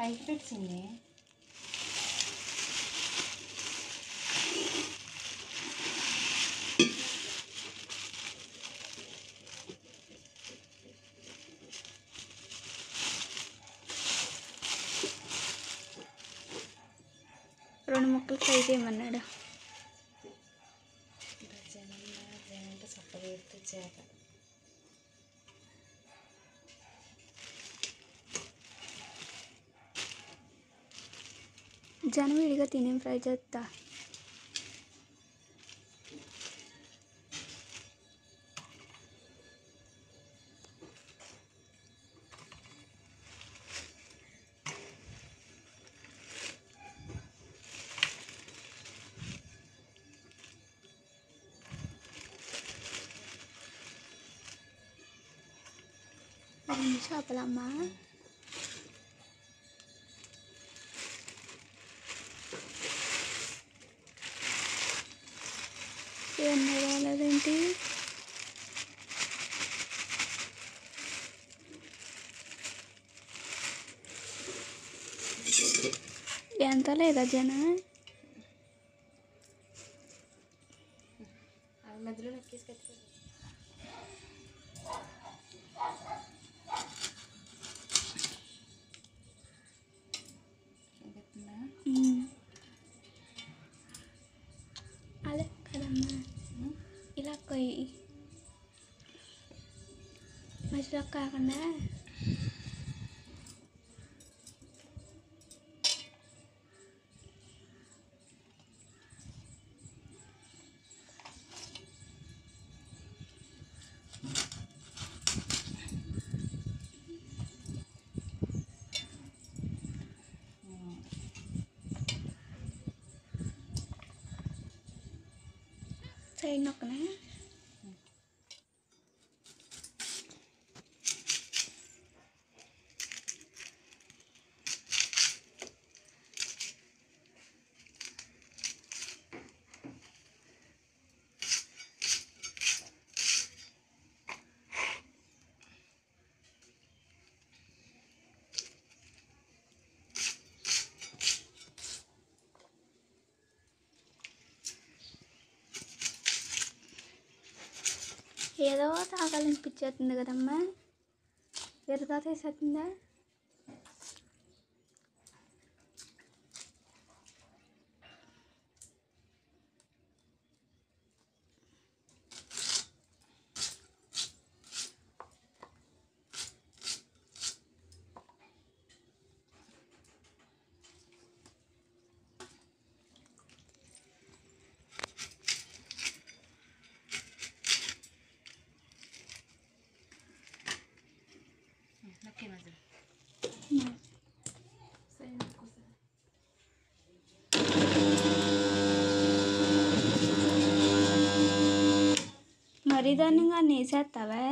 పైకి పెట్టింది రెండు ముక్కలు ఫ్రై చేయమన్నాడు జనం జనం అంటే చప్పగా ఎత్తే చేత జనం విడిగా తినేం ఫ్రై చేస్తా రెండు చేపలమ్మా ఏం రాలేదేంటి ఎంత లేదా జన అది మధ్యలో నొక్కేసి కట్టుకో ఇంకెత్తుందా? అదే కదమ్మా ఇలా కొయ్యి మధ్యలో కాకుండా సైడ్ నొక్కనా ఏదో తాగాలనిపించేస్తుంది కదమ్మా ఎరుగా తీసేస్తుందా నొక్కే మధ్యలో సరే నొక్కు సరే. మరీ దారుణంగా నేసేస్తావా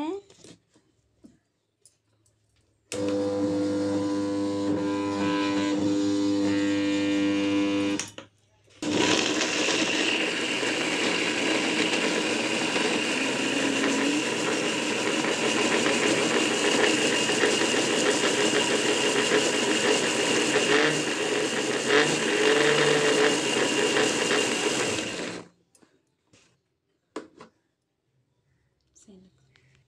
సరే నొక్కు.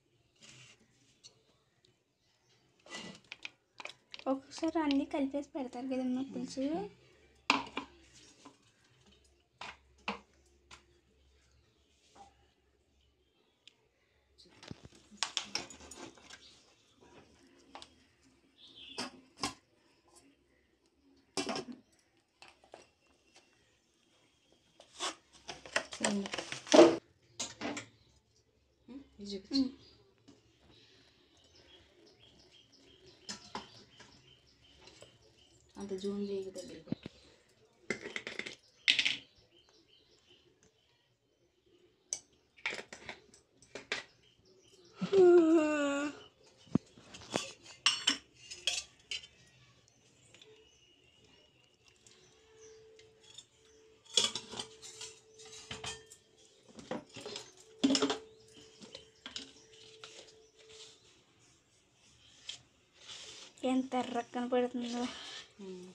ఒక్కొక్కసారి అన్నీ కలిపేసి పెడతారు కదమ్మా పులుసు సరే నొక్కు. ఉం, ఇది చూపించు అంత జూమ్ చేయకు దగ్గరికి ఎంత ఎర్ర కనపడుతుందో ఉమ్.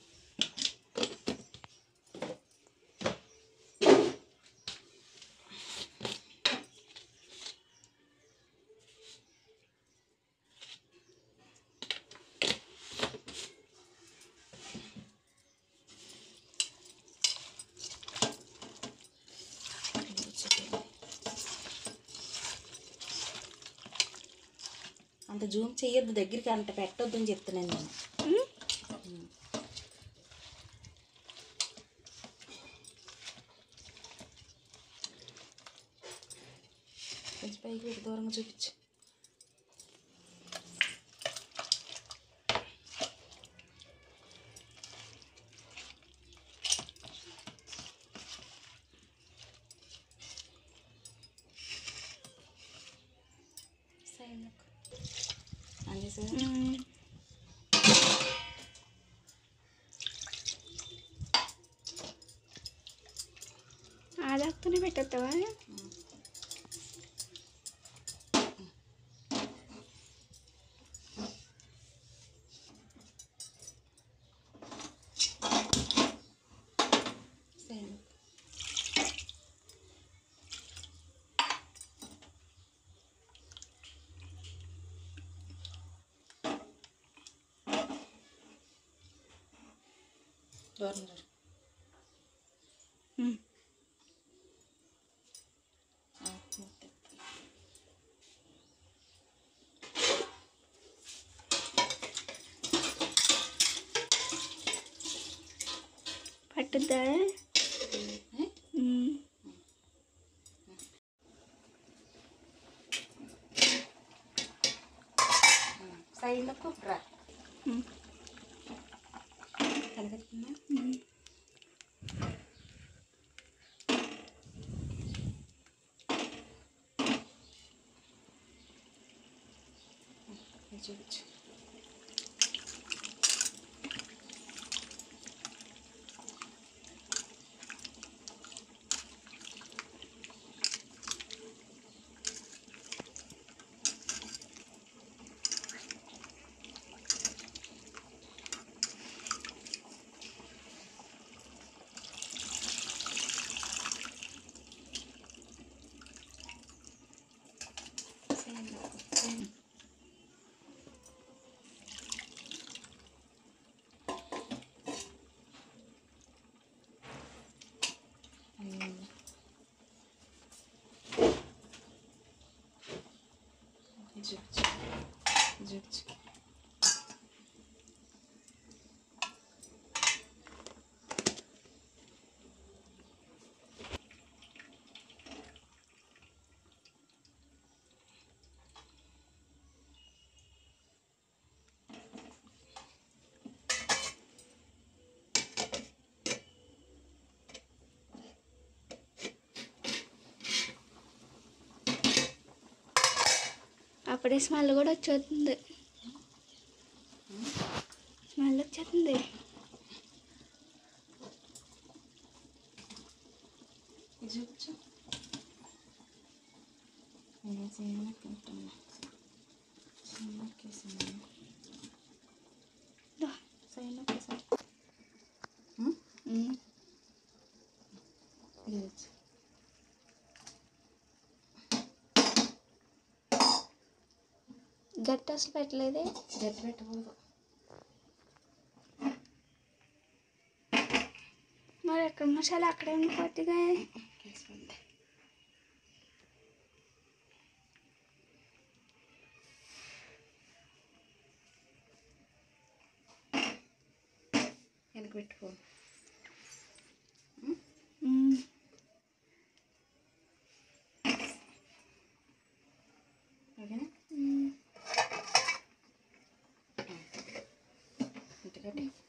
అంత జూమ్ చెయ్యొద్దు దగ్గరికి అంత పెట్టొద్దు అని చెప్తున్నాను నేను ఉమ్. కొంచెం పైకి పెట్టి దూరంగా చూపించు సైన్లకు అంతే సార్ ఉమ్. ఆ దాక్తోనే పెట్టేస్తావా సైన్లకు దూరం జరు ఉమ్. ఆ, మూత. పట్టుద్దా ఏ? ఉమ్. సైడ్లకు రా ఉమ్. కనబడుతుందా ఉమ్. ఇది చూపించు సైడ్లకు. ఉమ్. ఇది చూపించు ఇది చూపించు అప్పుడే స్మెల్ కూడా వచ్చేస్తుంది స్మెల్ వచ్చేస్తుంది ఇది చూపించు నేను సైడ్లకు వెళ్తున్నా సైడ్లకు వేసాను దా. సైడ్లకు వేసాను ఉమ్. ఇది వచ్చి గట్టి అసలు పెట్టలేదే గట్టి పెట్టకూడదు మరి ఎక్కడ మసాలా అక్కడే ఉండిపోతుందిగా వేసుకోండి వెనక పెట్టుకో ఉమ్. ఓకేనా ఉమ్. ఇంటికట్టి